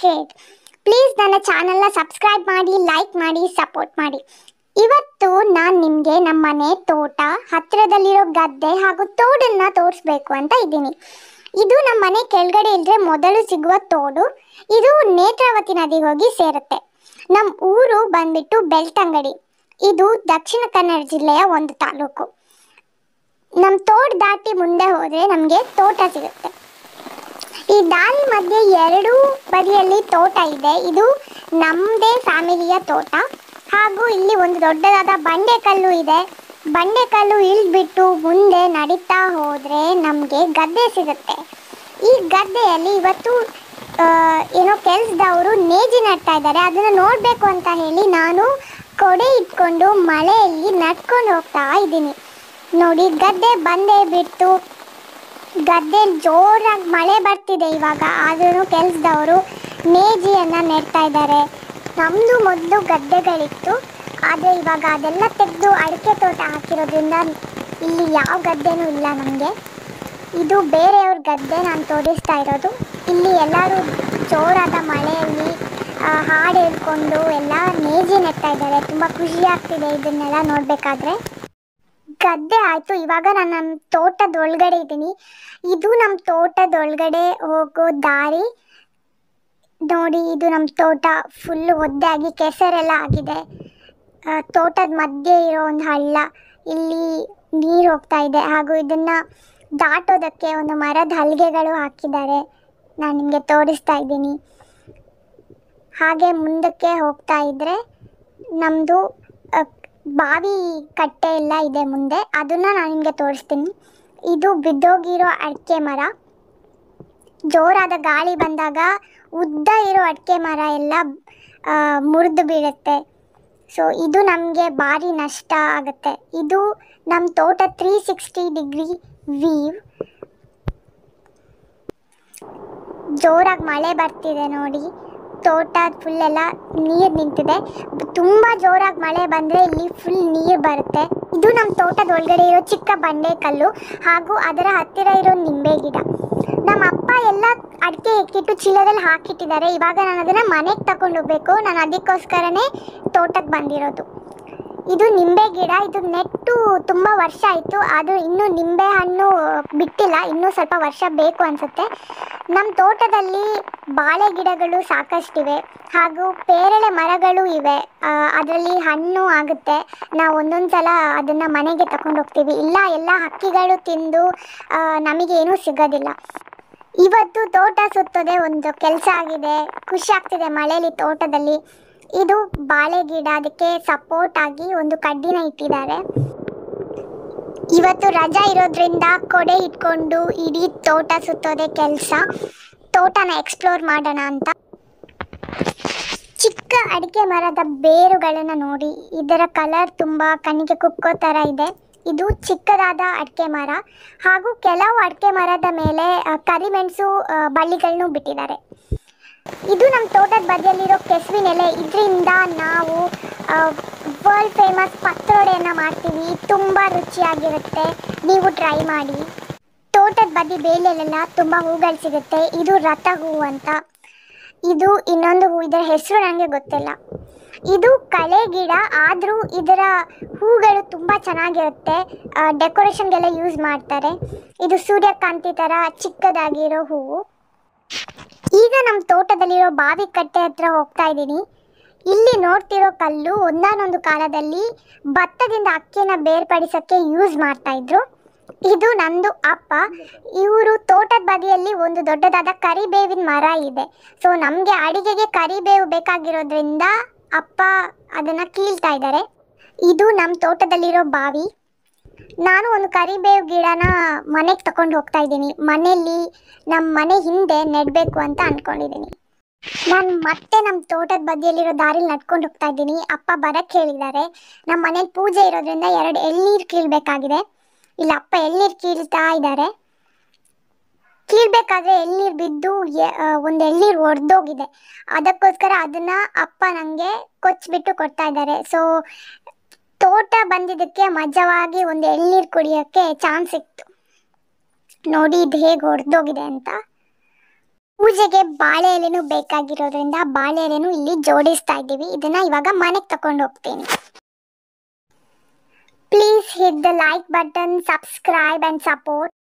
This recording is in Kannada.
ಶೇರ್ ಪ್ಲೀಸ್ ನನ್ನ ಚಾನಲ್ನ ಸಬ್ಸ್ಕ್ರೈಬ್ ಮಾಡಿ ಲೈಕ್ ಮಾಡಿ ಸಪೋರ್ಟ್ ಮಾಡಿ ಇವತ್ತು ನಾನು ನಿಮಗೆ ನಮ್ಮ ಮನೆ ತೋಟ ಹತ್ತಿರದಲ್ಲಿರೋ ಗದ್ದೆ ಹಾಗೂ ತೋಡನ್ನ ತೋರಿಸ್ಬೇಕು ಅಂತ ಇದ್ದೀನಿ ಇದು ನಮ್ಮ ಮನೆ ಕೆಳಗಡೆ ಇಲ್ಲದ್ರೆ ಮೊದಲು ಸಿಗುವ ತೋಡು ಇದು ನೇತ್ರಾವತಿ ನದಿಗೆ ಹೋಗಿ ಸೇರುತ್ತೆ ನಮ್ಮ ಊರು ಬಂದ್ಬಿಟ್ಟು ಬೆಳ್ತಂಗಡಿ ಇದು ದಕ್ಷಿಣ ಕನ್ನಡ ಜಿಲ್ಲೆಯ ಒಂದು ತಾಲೂಕು ನಮ್ಮ ತೋಟ ದಾಟಿ ಮುಂದೆ ಹೋದರೆ ನಮಗೆ ತೋಟ ಸಿಗುತ್ತೆ ಈ ದಾರಿ ಮಧ್ಯೆ ಎರಡೂ ಬದಿಯಲ್ಲಿ ತೋಟ ಇದೆ ಇದು ನಮ್ಮದೇ ಫ್ಯಾಮಿಲಿಯ ತೋಟ ಹಾಗೂ ಇಲ್ಲಿ ಒಂದು ದೊಡ್ಡದಾದ ಬಂಡೆಕಲ್ಲು ಇದೆ ಬಂಡೆಕಲ್ಲು ಇಳಿದ್ಬಿಟ್ಟು ಮುಂದೆ ನಡೀತಾ ಹೋದರೆ ನಮಗೆ ಗದ್ದೆ ಸಿಗುತ್ತೆ ಈ ಗದ್ದೆಯಲ್ಲಿ ಇವತ್ತು ಆ, ಏನೋ ಕೆಲಸದವರು ನೇಜಿ ನಡ್ತಾ ಇದ್ದಾರೆ ಅದನ್ನು ನೋಡಬೇಕು ಅಂತ ಹೇಳಿ ನಾನು ಕೊಡೆ ಇಟ್ಕೊಂಡು ಮಳೆಯಲ್ಲಿ ನಡ್ಕೊಂಡು ಹೋಗ್ತಾ ಇದ್ದೀನಿ ನೋಡಿ ಗದ್ದೆ ಬಂದೇ ಬಿಟ್ಟು ಗದ್ದೆ ಜೋರಾಗಿ ಮಳೆ ಬರ್ತಿದೆ ಇವಾಗ ಆದ್ರೂ ಕೆಲಸದವರು ನೇಜಿಯನ್ನು ನೆಡ್ತಾ ಇದ್ದಾರೆ ನಮ್ಮದು ಮೊದಲು ಗದ್ದೆಗಳಿತ್ತು ಆದರೆ ಇವಾಗ ಅದೆಲ್ಲ ತೆಗೆದು ಅಡಿಕೆ ತೋಟ ಹಾಕಿರೋದ್ರಿಂದ ಇಲ್ಲಿ ಯಾವ ಗದ್ದೆನೂ ಇಲ್ಲ ನಮಗೆ ಇದು ಬೇರೆಯವ್ರ ಗದ್ದೆ ನಾನು ತೋರಿಸ್ತಾ ಇರೋದು ಇಲ್ಲಿ ಎಲ್ಲರೂ ಜೋರಾದ ಮಳೆಯಲ್ಲಿ ಆ, ಹಾಡು ಹೇಳ್ಕೊಂಡು ಎಲ್ಲ ನೇಜಿ ನೆಡ್ತಾ ಇದ್ದಾರೆ ತುಂಬ ಖುಷಿ ಆಗ್ತಿದೆ ಇದನ್ನೆಲ್ಲ ನೋಡಬೇಕಾದ್ರೆ ಗದ್ದೆ ಆಯಿತು ಇವಾಗ ನಾನು ನಮ್ಮ ತೋಟದ ಒಳಗಡೆ ಇದ್ದೀನಿ ಇದು ನಮ್ಮ ತೋಟದ ಒಳಗಡೆ ಹೋಗೋ ದಾರಿ ನೋಡಿ ಇದು ನಮ್ಮ ತೋಟ ಫುಲ್ ಒದ್ದಾಗಿ ಕೆಸರೆಲ್ಲ ಆಗಿದೆ ಆ, ತೋಟದ ಮಧ್ಯೆ ಇರೋ ಒಂದು ಹಳ್ಳ ಇಲ್ಲಿ ನೀರು ಹೋಗ್ತಾ ಇದೆ ಹಾಗೂ ಇದನ್ನು ದಾಟೋದಕ್ಕೆ ಒಂದು ಮರದ ಹಲಿಗೆಗಳು ಹಾಕಿದ್ದಾರೆ ನಾನು ನಿಮಗೆ ತೋರಿಸ್ತಾ ಇದ್ದೀನಿ ಹಾಗೆ ಮುಂದಕ್ಕೆ ಹೋಗ್ತಾ ಇದ್ದರೆ ನಮ್ಮದು ಬಾವಿ ಕಟ್ಟೆ ಎಲ್ಲ ಇದೆ ಮುಂದೆ ಅದನ್ನು ನಾನು ನಿಮಗೆ ತೋರಿಸ್ತೀನಿ ಇದು ಬಿದ್ದೋಗಿರೋ ಅಡಿಕೆ ಮರ ಜೋರಾದ ಗಾಳಿ ಬಂದಾಗ ಉದ್ದ ಇರೋ ಅಡಿಕೆ ಮರ ಎಲ್ಲ ಮುರಿದು ಬೀಳುತ್ತೆ ಸೊ ಇದು ನಮಗೆ ಭಾರಿ ನಷ್ಟ ಆಗುತ್ತೆ ಇದು ನಮ್ಮ ತೋಟ ತ್ರೀ ಸಿಕ್ಸ್ಟಿ ಡಿಗ್ರಿ ವೀವ್ ಜೋರಾಗಿ ಮಳೆ ಬರ್ತಿದೆ ನೋಡಿ ತೋಟ ಫುಲ್ ಎಲ್ಲ ನೀರು ನಿಂತಿದೆ ತುಂಬ ಜೋರಾಗಿ ಮಳೆ ಬಂದರೆ ಇಲ್ಲಿ ಫುಲ್ ನೀರು ಬರುತ್ತೆ ಇದು ನಮ್ಮ ತೋಟದ ಒಳಗಡೆ ಇರೋ ಚಿಕ್ಕ ಬಂಡೆಕಲ್ಲು ಹಾಗೂ ಅದರ ಹತ್ತಿರ ಇರೋ ನಿಂಬೆ ಗಿಡ ನಮ್ಮ ಅಪ್ಪ ಎಲ್ಲ ಅಡಿಕೆ ಇಕ್ಕಿಟ್ಟು ಚೀಲದಲ್ಲಿ ಹಾಕಿಟ್ಟಿದ್ದಾರೆ ಇವಾಗ ನಾನು ಅದನ್ನು ಮನೆಗೆ ತಗೊಂಡು ಹೋಗ್ಬೇಕು ನಾನು ಅದಕ್ಕೋಸ್ಕರನೇ ತೋಟಕ್ಕೆ ಬಂದಿರೋದು ಇದು ನಿಂಬೆ ಗಿಡ ಇದು ನೆಟ್ಟು ತುಂಬ ವರ್ಷ ಆಯಿತು ಆದರೂ ಇನ್ನೂ ನಿಂಬೆ ಹಣ್ಣು ಬಿಟ್ಟಿಲ್ಲ ಇನ್ನೂ ಸ್ವಲ್ಪ ವರ್ಷ ಬೇಕು ಅನಿಸುತ್ತೆ ನಮ್ಮ ತೋಟದಲ್ಲಿ ಬಾಳೆ ಗಿಡಗಳು ಸಾಕಷ್ಟಿವೆ ಹಾಗೂ ಪೇರಳೆ ಮರಗಳು ಇವೆ ಅದರಲ್ಲಿ ಹಣ್ಣು ಆಗುತ್ತೆ ನಾವು ಒಂದೊಂದು ಸಲ ಅದನ್ನು ಮನೆಗೆ ತಗೊಂಡು ಹೋಗ್ತೀವಿ ಇಲ್ಲ ಎಲ್ಲ ಹಕ್ಕಿಗಳು ತಿಂದು ಆ, ನಮಗೇನೂ ಸಿಗೋದಿಲ್ಲ ಇವತ್ತು ತೋಟ ಸುತ್ತದೆ ಒಂದು ಕೆಲಸ ಆಗಿದೆ ಖುಷಿ ಆಗ್ತಿದೆ ಮಳೆಯಲ್ಲಿ ತೋಟದಲ್ಲಿ ಇದು ಬಾಳೆ ಗಿಡ ಅದಕ್ಕೆ ಸಪೋರ್ಟ್ ಆಗಿ ಒಂದು ಕಡ್ಡಿನ ಇಟ್ಟಿದ್ದಾರೆ ಇವತ್ತು ರಜಾ ಇರೋದ್ರಿಂದ ಕೊಡೆ ಇಟ್ಕೊಂಡು ಇಡೀ ತೋಟ ಸುತ್ತೋದೆ ಕೆಲಸ ತೋಟನ ಎಕ್ಸ್ಪ್ಲೋರ್ ಮಾಡೋಣ ಅಂತ ಚಿಕ್ಕ ಅಡಿಕೆ ಮರದ ಬೇರುಗಳನ್ನು ನೋಡಿ ಇದರ ಕಲರ್ ತುಂಬ ಕಣ್ಣಿಗೆ ಕುಕ್ಕೋ ಥರ ಇದೆ ಇದು ಚಿಕ್ಕದಾದ ಅಡಿಕೆ ಮರ ಹಾಗೂ ಕೆಲವು ಅಡಿಕೆ ಮರದ ಮೇಲೆ ಆ, ಕರಿಮೆಣಸು ಆ, ಬಳ್ಳಿಗಳನ್ನು ಬಿಟ್ಟಿದ್ದಾರೆ ಇದು ನಮ್ಮ ತೋಟದ ಬದಿಯಲ್ಲಿರೋ ಕೆಸುವಿನ ಎಲೆ ಇದರಿಂದ ನಾವು ವರ್ಲ್ಡ್ ಫೇಮಸ್ ಪತ್ರೊಡೆಯನ್ನು ಮಾಡ್ತೀವಿ ತುಂಬ ರುಚಿಯಾಗಿರುತ್ತೆ ನೀವು ಟ್ರೈ ಮಾಡಿ ತೋಟದ ಬದಿ ಬೇಲೆಲೆಲ್ಲ ತುಂಬ ಹೂಗಳು ಸಿಗುತ್ತೆ ಇದು ರಥ ಹೂವು ಅಂತ ಇದು ಇನ್ನೊಂದು ಹೂ ಇದರ ಹೆಸರು ನನಗೆ ಗೊತ್ತಿಲ್ಲ ಇದು ಕಳೆ ಗಿಡ ಆದರೂ ಇದರ ಹೂಗಳು ತುಂಬ ಚೆನ್ನಾಗಿರುತ್ತೆ ಡೆಕೋರೇಷನ್ಗೆಲ್ಲ ಯೂಸ್ ಮಾಡ್ತಾರೆ ಇದು ಸೂರ್ಯಕಾಂತಿ ಥರ ಚಿಕ್ಕದಾಗಿರೋ ಹೂವು ಈಗ ನಮ್ಮ ತೋಟದಲ್ಲಿರೋ ಬಾವಿ ಕಟ್ಟೆ ಹತ್ರ ಹೋಗ್ತಾ ಇದ್ದೀನಿ ಇಲ್ಲಿ ನೋಡ್ತಿರೋ ಕಲ್ಲು ಒಂದಾನೊಂದು ಕಾಲದಲ್ಲಿ ಭತ್ತದಿಂದ ಅಕ್ಕಿನ ಬೇರ್ಪಡಿಸೋಕ್ಕೆ ಯೂಸ್ ಮಾಡ್ತಾ ಇದ್ರು ಇದು ನಂದು ಅಪ್ಪ ಇವರು ತೋಟದ ಬದಿಯಲ್ಲಿ ಒಂದು ದೊಡ್ಡದಾದ ಕರಿಬೇವಿನ ಮರ ಇದೆ ಸೊ ನಮಗೆ ಅಡಿಗೆಗೆ ಕರಿಬೇವು ಬೇಕಾಗಿರೋದ್ರಿಂದ ಅಪ್ಪ ಅದನ್ನು ಕೀಳ್ತಾ ಇದ್ದಾರೆ ಇದು ನಮ್ಮ ತೋಟದಲ್ಲಿರೋ ಬಾವಿ ನಾನು ಒಂದು ಕರಿಬೇವು ಗಿಡನ ಮನೆಗೆ ತಗೊಂಡು ಹೋಗ್ತಾ ಇದ್ದೀನಿ ಮನೆಯಲ್ಲಿ ನಮ್ಮ ಮನೆ ಹಿಂದೆ ನೆಡಬೇಕು ಅಂತ ಅಂದ್ಕೊಂಡಿದ್ದೀನಿ ನಾನು ಮತ್ತೆ ನಮ್ಮ ತೋಟದ ಬದಿಯಲ್ಲಿರೋ ದಾರಿಲಿ ನಡ್ಕೊಂಡು ಹೋಗ್ತಾ ಇದ್ದೀನಿ ಅಪ್ಪ ಬರಕ್ಕೆ ಹೇಳಿದ್ದಾರೆ ನಮ್ಮ ಮನೇಲಿ ಪೂಜೆ ಇರೋದ್ರಿಂದ ಎರಡು ಎಳ್ನೀರು ಕೀಳ್ಬೇಕಾಗಿದೆ ಇಲ್ಲಿ ಅಪ್ಪ ಎಳ್ನೀರು ಕೀಳ್ತಾ ಇದ್ದಾರೆ ಕೀಳ್ಬೇಕಾದ್ರೆ ಎಳ್ನೀರು ಬಿದ್ದು ಎ- ಆ, ಒಂದು ಎಳ್ನೀರು ಒಡೆದೋಗಿದೆ ಅದಕ್ಕೋಸ್ಕರ ಅದನ್ನ ಅಪ್ಪ ನನಗೆ ಕೊಚ್ಚಿಬಿಟ್ಟು ಕೊಡ್ತಾ ಇದ್ದಾರೆ ಸೊ ತೋಟ ಬಂದಿದ್ದಕ್ಕೆ ಮಜವಾಗಿ ಒಂದು ಎಳ್ನೀರು ಕುಡಿಯೋಕ್ಕೆ ಚಾನ್ಸ್ ಸಿಕ್ತು ನೋಡಿ ಇದು ಹೇಗೆ ಒಡೆದೋಗಿದೆ ಅಂತ ಪೂಜೆಗೆ ಬಾಳೆ ಎಲೆನೂ ಬೇಕಾಗಿರೋದ್ರಿಂದ ಬಾಳೆ ಎಲೆನೂ ಇಲ್ಲಿ ಜೋಡಿಸ್ತಾ ಇದ್ದೀವಿ ಇದನ್ನ ಇವಾಗ ಮನೆಗೆ ತಕೊಂಡು ಹೋಗ್ತೀನಿ please hit the like button subscribe and support